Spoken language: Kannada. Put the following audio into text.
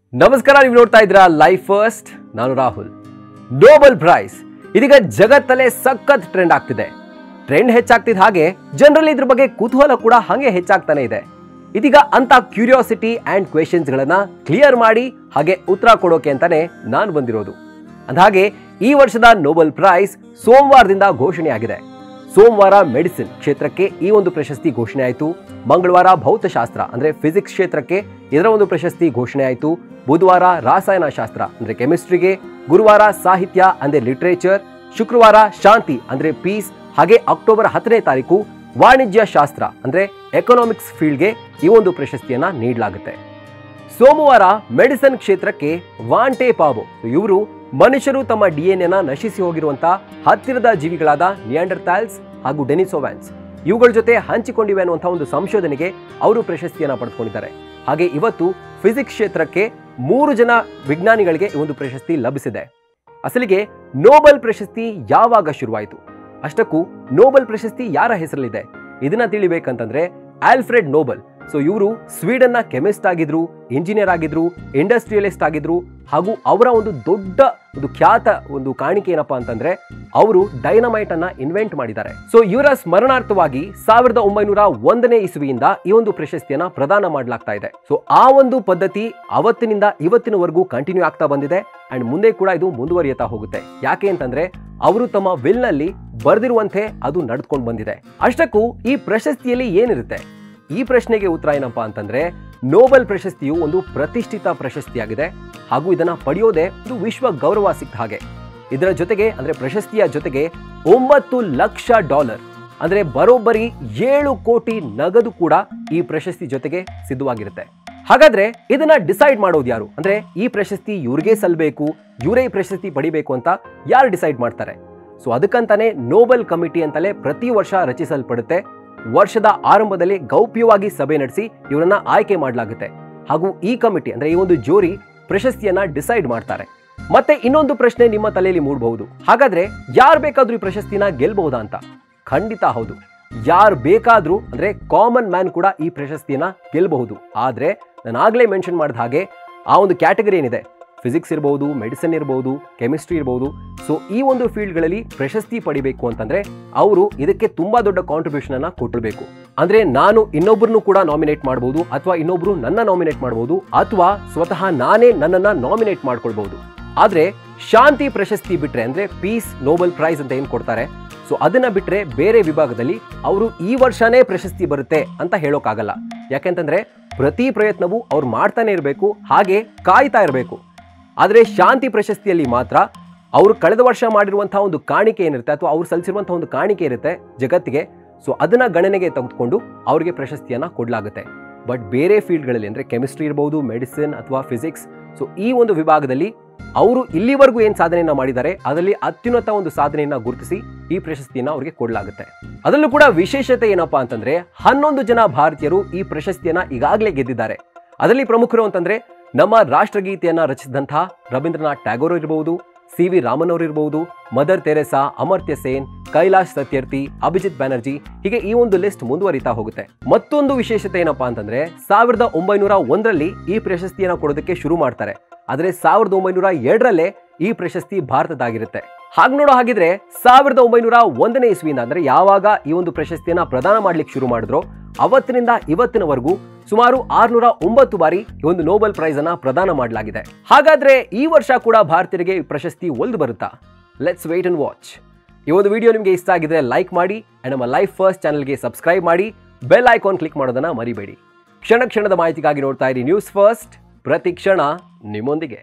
ನಮಸ್ಕಾರ ನೀವು ನೋಡ್ತಾ ಇದ್ದೀರಾ ಲೈಫ್ ಫಸ್ಟ್ ನಾನು ರಾಹುಲ್ ನೋಬೆಲ್ ಪ್ರೈಸ್ ಇದೀಗ ಜಗತ್ತಲ್ಲೇ ಸಖತ್ ಟ್ರೆಂಡ್ ಆಗ್ತಿದೆ ಟ್ರೆಂಡ್ ಹೆಚ್ಚಾಗ್ತಿದ್ದ ಹಾಗೆ ಜನರಲ್ಲಿ ಇದ್ರ ಬಗ್ಗೆ ಕುತೂಹಲ ಕೂಡ ಹಾಗೆ ಹೆಚ್ಚಾಗ್ತಾನೆ ಇದೆ ಇದೀಗ ಅಂತ ಕ್ಯೂರಿಯಾಸಿಟಿ ಅಂಡ್ ಕ್ವೆಶನ್ಸ್ ಗಳನ್ನ ಕ್ಲಿಯರ್ ಮಾಡಿ ಹಾಗೆ ಉತ್ತರ ಕೊಡೋಕೆ ಅಂತಾನೆ ನಾನು ಬಂದಿರೋದು ಅಂದಹಾಗೆ ಈ ವರ್ಷದ ನೋಬೆಲ್ ಪ್ರೈಸ್ ಸೋಮವಾರದಿಂದ ಘೋಷಣೆಯಾಗಿದೆ ಸೋಮವಾರ ಮೆಡಿಸಿನ್ ಕ್ಷೇತ್ರಕ್ಕೆ ಈ ಒಂದು ಪ್ರಶಸ್ತಿ ಘೋಷಣೆ ಆಯಿತು ಮಂಗಳವಾರ ಭೌತಶಾಸ್ತ್ರ ಅಂದ್ರೆ ಫಿಸಿಕ್ಸ್ ಕ್ಷೇತ್ರಕ್ಕೆ ಇದರ ಒಂದು ಪ್ರಶಸ್ತಿ ಘೋಷಣೆ ಆಯಿತು ಬುಧವಾರ ರಾಸಾಯನಶಾಸ್ತ್ರ ಅಂದ್ರೆ ಕೆಮಿಸ್ಟ್ರಿಗೆ ಗುರುವಾರ ಸಾಹಿತ್ಯ ಅಂದ್ರೆ ಲಿಟ್ರೇಚರ್ ಶುಕ್ರವಾರ ಶಾಂತಿ ಅಂದ್ರೆ ಪೀಸ್ ಹಾಗೆ ಅಕ್ಟೋಬರ್ ಹತ್ತನೇ ತಾರೀಕು ವಾಣಿಜ್ಯ ಶಾಸ್ತ್ರ ಅಂದ್ರೆ ಎಕನಾಮಿಕ್ಸ್ ಫೀಲ್ಡ್ಗೆ ಈ ಒಂದು ಪ್ರಶಸ್ತಿಯನ್ನ ನೀಡಲಾಗುತ್ತೆ ಸೋಮವಾರ ಮೆಡಿಸನ್ ಕ್ಷೇತ್ರಕ್ಕೆ ವಾಂಟೆ ಪಾಬೋ ಇವರು ಮನುಷ್ಯರು ತಮ್ಮ ಡಿಎನ್ಎನ ನಶಿಸಿ ಹೋಗಿರುವಂತಹ ಹತ್ತಿರದ ಜೀವಿಗಳಾದ ನಿಯಾಂಡರ್ತಾಲ್ಸ್ ಹಾಗೂ ಡೆನಿಸೋವ್ಯಾನ್ಸ್ ಇವುಗಳ ಜೊತೆ ಹಂಚಿಕೊಂಡಿವೆ ಅನ್ನುವಂತಹ ಒಂದು ಸಂಶೋಧನೆಗೆ ಅವರು ಪ್ರಶಸ್ತಿಯನ್ನ ಪಡೆದುಕೊಂಡಿದ್ದಾರೆ ಹಾಗೆ ಇವತ್ತು ಫಿಸಿಕ್ಸ್ ಕ್ಷೇತ್ರಕ್ಕೆ ಮೂರು ಜನ ವಿಜ್ಞಾನಿಗಳಿಗೆ ಈ ಒಂದು ಪ್ರಶಸ್ತಿ ಲಭಿಸಿದೆ ಅಸಲಿಗೆ ನೋಬೆಲ್ ಪ್ರಶಸ್ತಿ ಯಾವಾಗ ಶುರುವಾಯಿತು ಅಷ್ಟಕ್ಕೂ ನೋಬೆಲ್ ಪ್ರಶಸ್ತಿ ಯಾರ ಹೆಸರಲ್ಲಿದೆ ಇದನ್ನ ತಿಳಿಬೇಕಂತಂದ್ರೆ ಆಲ್ಫ್ರೆಡ್ ನೋಬೆಲ್ ಸೊ ಇವರು ಸ್ವೀಡನ್ನ ಕೆಮಿಸ್ಟ್ ಆಗಿದ್ರು ಇಂಜಿನಿಯರ್ ಆಗಿದ್ರು ಇಂಡಸ್ಟ್ರಿಯಲಿಸ್ಟ್ ಆಗಿದ್ರು ಹಾಗೂ ಅವರ ಒಂದು ದೊಡ್ಡ ಒಂದು ಖ್ಯಾತ ಒಂದು ಕಾಣಿಕೆ ಏನಪ್ಪಾ ಅಂತಂದ್ರೆ ಅವರು ಡೈನಮೈಟ್ ಅನ್ನ ಇನ್ವೆಂಟ್ ಮಾಡಿದ್ದಾರೆ ಸೊ ಇವರ ಸ್ಮರಣಾರ್ಥವಾಗಿ ಸಾವಿರದ ಒಂಬೈನೂರ ಒಂದನೇ ಇಸುವಿಯಿಂದ ಈ ಒಂದು ಪ್ರಶಸ್ತಿಯನ್ನ ಪ್ರದಾನ ಮಾಡಲಾಗ್ತಾ ಇದೆ ಸೊ ಆ ಒಂದು ಪದ್ಧತಿ ಅವತ್ತಿನಿಂದ ಇವತ್ತಿನವರೆಗೂ ಕಂಟಿನ್ಯೂ ಆಗ್ತಾ ಬಂದಿದೆ ಅಂಡ್ ಮುಂದೆ ಕೂಡ ಇದು ಮುಂದುವರಿಯುತ್ತಾ ಹೋಗುತ್ತೆ ಯಾಕೆ ಅಂತಂದ್ರೆ ಅವರು ತಮ್ಮ ವಿಲ್ ನಲ್ಲಿ ಬರೆದಿರುವಂತೆ ಅದು ನಡ್ಕೊಂಡು ಬಂದಿದೆ ಅಷ್ಟಕ್ಕೂ ಈ ಪ್ರಶಸ್ತಿಯಲ್ಲಿ ಏನಿರುತ್ತೆ ಈ ಪ್ರಶ್ನೆಗೆ ಉತ್ತರ ಏನಪ್ಪಾ ಅಂತಂದ್ರೆ ನೋಬೆಲ್ ಪ್ರಶಸ್ತಿಯು ಒಂದು ಪ್ರತಿಷ್ಠಿತ ಪ್ರಶಸ್ತಿಯಾಗಿದೆ ಹಾಗೂ ಇದನ್ನ ಪಡೆಯೋದೇ ಒಂದು ವಿಶ್ವ ಗೌರವ ಸಿಕ್ಕ ಹಾಗೆ ಇದರ ಜೊತೆಗೆ ಅಂದ್ರೆ ಪ್ರಶಸ್ತಿಯ ಜೊತೆಗೆ ಒಂಬತ್ತು ಲಕ್ಷ ಡಾಲರ್ ಅಂದ್ರೆ ಬರೋಬ್ಬರಿ ಏಳು ಕೋಟಿ ನಗದು ಕೂಡ ಈ ಪ್ರಶಸ್ತಿ ಜೊತೆಗೆ ಸಿದ್ಧವಾಗಿರುತ್ತೆ ಹಾಗಾದ್ರೆ ಇದನ್ನ ಡಿಸೈಡ್ ಮಾಡೋದು ಯಾರು ಅಂದ್ರೆ ಈ ಪ್ರಶಸ್ತಿ ಇವ್ರಿಗೆ ಸಲ್ಬೇಕು ಇವರೇ ಈ ಪ್ರಶಸ್ತಿ ಪಡಿಬೇಕು ಅಂತ ಯಾರು ಡಿಸೈಡ್ ಮಾಡ್ತಾರೆ ಸೊ ಅದಕ್ಕಂತಾನೆ ನೋಬೆಲ್ ಕಮಿಟಿ ಅಂತಲೇ ಪ್ರತಿ ವರ್ಷ ರಚಿಸಲ್ಪಡುತ್ತೆ ವರ್ಷದ ಆರಂಭದಲ್ಲಿ ಗೌಪ್ಯವಾಗಿ ಸಭೆ ನಡೆಸಿ ಇವರನ್ನ ಆಯ್ಕೆ ಮಾಡಲಾಗುತ್ತೆ ಹಾಗೂ ಈ ಕಮಿಟಿ ಅಂದ್ರೆ ಈ ಒಂದು ಜೋರಿ ಪ್ರಶಸ್ತಿಯನ್ನ ಡಿಸೈಡ್ ಮಾಡ್ತಾರೆ ಮತ್ತೆ ಇನ್ನೊಂದು ಪ್ರಶ್ನೆ ನಿಮ್ಮ ತಲೆಯಲ್ಲಿ ಮೂಡಬಹುದು ಹಾಗಾದ್ರೆ ಯಾರು ಬೇಕಾದ್ರೂ ಈ ಪ್ರಶಸ್ತಿನ ಗೆಲ್ಬಹುದಾ ಅಂತ ಖಂಡಿತ ಹೌದು ಯಾರು ಬೇಕಾದ್ರೂ ಅಂದ್ರೆ ಕಾಮನ್ ಮ್ಯಾನ್ ಕೂಡ ಈ ಪ್ರಶಸ್ತಿಯನ್ನ ಗೆಲ್ಲಬಹುದು ಆದ್ರೆ ನಾನು ಆಗ್ಲೇ ಮೆನ್ಷನ್ ಮಾಡಿದ ಹಾಗೆ ಆ ಒಂದು ಕ್ಯಾಟಗರಿ ಏನಿದೆ ಫಿಸಿಕ್ಸ್ ಇರಬಹುದು ಮೆಡಿಸಿನ್ ಇರಬಹುದು ಕೆಮಿಸ್ಟ್ರಿ ಇರಬಹುದು ಸೊ ಈ ಒಂದು ಫೀಲ್ಡ್ಗಳಲ್ಲಿ ಪ್ರಶಸ್ತಿ ಪಡಿಬೇಕು ಅಂತಂದ್ರೆ ಅವರು ಇದಕ್ಕೆ ತುಂಬಾ ದೊಡ್ಡ ಕಾಂಟ್ರಿಬ್ಯೂಷನ್ ಅನ್ನ ಕೊಟ್ಟಿರಬೇಕು ಅಂದ್ರೆ ನಾನು ಇನ್ನೊಬ್ಬರನ್ನು ಕೂಡ ನಾಮಿನೇಟ್ ಮಾಡಬಹುದು ಅಥವಾ ಇನ್ನೊಬ್ರು ನನ್ನ ನಾಮಿನೇಟ್ ಮಾಡಬಹುದು ಅಥವಾ ಸ್ವತಃ ನಾನೇ ನನ್ನನ್ನ ನಾಮಿನೇಟ್ ಮಾಡ್ಕೊಳ್ಬಹುದು ಆದ್ರೆ ಶಾಂತಿ ಪ್ರಶಸ್ತಿ ಬಿಟ್ರೆ ಅಂದ್ರೆ ಪೀಸ್ ನೋಬೆಲ್ ಪ್ರೈಸ್ ಅಂತ ಏನ್ ಕೊಡ್ತಾರೆ ಸೊ ಅದನ್ನ ಬಿಟ್ರೆ ಬೇರೆ ವಿಭಾಗದಲ್ಲಿ ಅವರು ಈ ವರ್ಷನೇ ಪ್ರಶಸ್ತಿ ಬರುತ್ತೆ ಅಂತ ಹೇಳೋಕ್ಕಾಗಲ್ಲ ಯಾಕೆಂತಂದ್ರೆ ಪ್ರತಿ ಪ್ರಯತ್ನವೂ ಅವ್ರು ಮಾಡ್ತಾನೆ ಇರಬೇಕು ಹಾಗೆ ಕಾಯ್ತಾ ಇರಬೇಕು ಆದರೆ ಶಾಂತಿ ಪ್ರಶಸ್ತಿಯಲ್ಲಿ ಮಾತ್ರ ಅವರು ಕಳೆದ ವರ್ಷ ಮಾಡಿರುವಂತಹ ಒಂದು ಕಾಣಿಕೆ ಏನಿರುತ್ತೆ ಅಥವಾ ಅವ್ರು ಸಲ್ಲಿಸಿರುವಂತಹ ಒಂದು ಕಾಣಿಕೆ ಇರುತ್ತೆ ಜಗತ್ತಿಗೆ ಸೊ ಅದನ್ನ ಗಣನೆಗೆ ತೆಗೆದುಕೊಂಡು ಅವರಿಗೆ ಪ್ರಶಸ್ತಿಯನ್ನ ಕೊಡಲಾಗುತ್ತೆ ಬಟ್ ಬೇರೆ ಫೀಲ್ಡ್ಗಳಲ್ಲಿ ಅಂದರೆ ಕೆಮಿಸ್ಟ್ರಿ ಇರಬಹುದು ಮೆಡಿಸಿನ್ ಅಥವಾ ಫಿಸಿಕ್ಸ್ ಸೊ ಈ ಒಂದು ವಿಭಾಗದಲ್ಲಿ ಅವರು ಇಲ್ಲಿವರೆಗೂ ಏನು ಸಾಧನೆಯನ್ನ ಮಾಡಿದ್ದಾರೆ ಅದರಲ್ಲಿ ಅತ್ಯುನ್ನತ ಒಂದು ಸಾಧನೆಯನ್ನ ಗುರುತಿಸಿ ಈ ಪ್ರಶಸ್ತಿಯನ್ನ ಅವರಿಗೆ ಕೊಡಲಾಗುತ್ತೆ ಅದರಲ್ಲೂ ಕೂಡ ವಿಶೇಷತೆ ಏನಪ್ಪಾ ಅಂತಂದ್ರೆ ಹನ್ನೊಂದು ಜನ ಭಾರತೀಯರು ಈ ಪ್ರಶಸ್ತಿಯನ್ನ ಈಗಾಗಲೇ ಗೆದ್ದಿದ್ದಾರೆ ಅದರಲ್ಲಿ ಪ್ರಮುಖರು ಅಂತಂದ್ರೆ ನಮ್ಮ ರಾಷ್ಟ್ರಗೀತೆಯನ್ನ ರಚಿಸಿದಂತಹ ರವೀಂದ್ರನಾಥ್ ಟ್ಯಾಗೋರ್ ಇರಬಹುದು ಸಿ ವಿ ರಾಮನ್ ಅವರು ಇರಬಹುದು ಮದರ್ ತೆರೆಸಾ ಅಮರ್ತ್ಯ ಸೇನ್ ಕೈಲಾಶ್ ಸತ್ಯರ್ಥಿ ಅಭಿಜಿತ್ ಬ್ಯಾನರ್ಜಿ ಹೀಗೆ ಈ ಒಂದು ಲಿಸ್ಟ್ ಮುಂದುವರಿತಾ ಹೋಗುತ್ತೆ ಮತ್ತೊಂದು ವಿಶೇಷತೆ ಏನಪ್ಪಾ ಅಂತಂದ್ರೆ ಸಾವಿರದ ಒಂಬೈನೂರ ಒಂದರಲ್ಲಿ ಈ ಪ್ರಶಸ್ತಿಯನ್ನ ಕೊಡೋದಕ್ಕೆ ಶುರು ಮಾಡ್ತಾರೆ ಆದ್ರೆ ಸಾವಿರದ ಒಂಬೈನೂರ ಎರಡರಲ್ಲೇ ಈ ಪ್ರಶಸ್ತಿ ಭಾರತದಾಗಿರುತ್ತೆ ಹಾಗೆ ನೋಡೋ ಹಾಗಿದ್ರೆ ಸಾವಿರದ ಒಂಬೈನೂರ ಒಂದನೇ ಇಸ್ವಿಯಿಂದ ಅಂದ್ರೆ ಯಾವಾಗ ಈ ಒಂದು ಪ್ರಶಸ್ತಿಯನ್ನ ಪ್ರದಾನ ಮಾಡ್ಲಿಕ್ಕೆ ಶುರು ಮಾಡಿದ್ರೋ ಅವತ್ತಿನಿಂದ ಇವತ್ತಿನವರೆಗೂ ಸುಮಾರು ಆರ್ನೂರ ಒಂಬತ್ತು ಬಾರಿ ಈ ಒಂದು ನೋಬೆಲ್ ಪ್ರೈಸ್ ಅನ್ನ ಪ್ರದಾನ ಮಾಡಲಾಗಿದೆ ಹಾಗಾದ್ರೆ ಈ ವರ್ಷ ಕೂಡ ಭಾರತೀಯರಿಗೆ ಈ ಪ್ರಶಸ್ತಿ ಒಲ್ದು ಬರುತ್ತಾ ಲೆಟ್ಸ್ ವೇಟ್ ಅಂಡ್ ವಾಚ್ ಈ ಒಂದು ವಿಡಿಯೋ ನಿಮಗೆ ಇಷ್ಟ ಆಗಿದ್ರೆ ಲೈಕ್ ಮಾಡಿ ಅಂಡ್ ನಮ್ಮ ಲೈಫ್ ಫಸ್ಟ್ ಚಾನಲ್ಗೆ ಸಬ್ಸ್ಕ್ರೈಬ್ ಮಾಡಿ ಬೆಲ್ ಐಕಾನ್ ಕ್ಲಿಕ್ ಮಾಡೋದನ್ನ ಮರಿಬೇಡಿ ಕ್ಷಣ ಕ್ಷಣದ ಮಾಹಿತಿಗಾಗಿ ನೋಡ್ತಾ ಇರಿ ನ್ಯೂಸ್ ಫಸ್ಟ್ ಪ್ರತಿ ಕ್ಷಣ ನಿಮ್ಮೊಂದಿಗೆ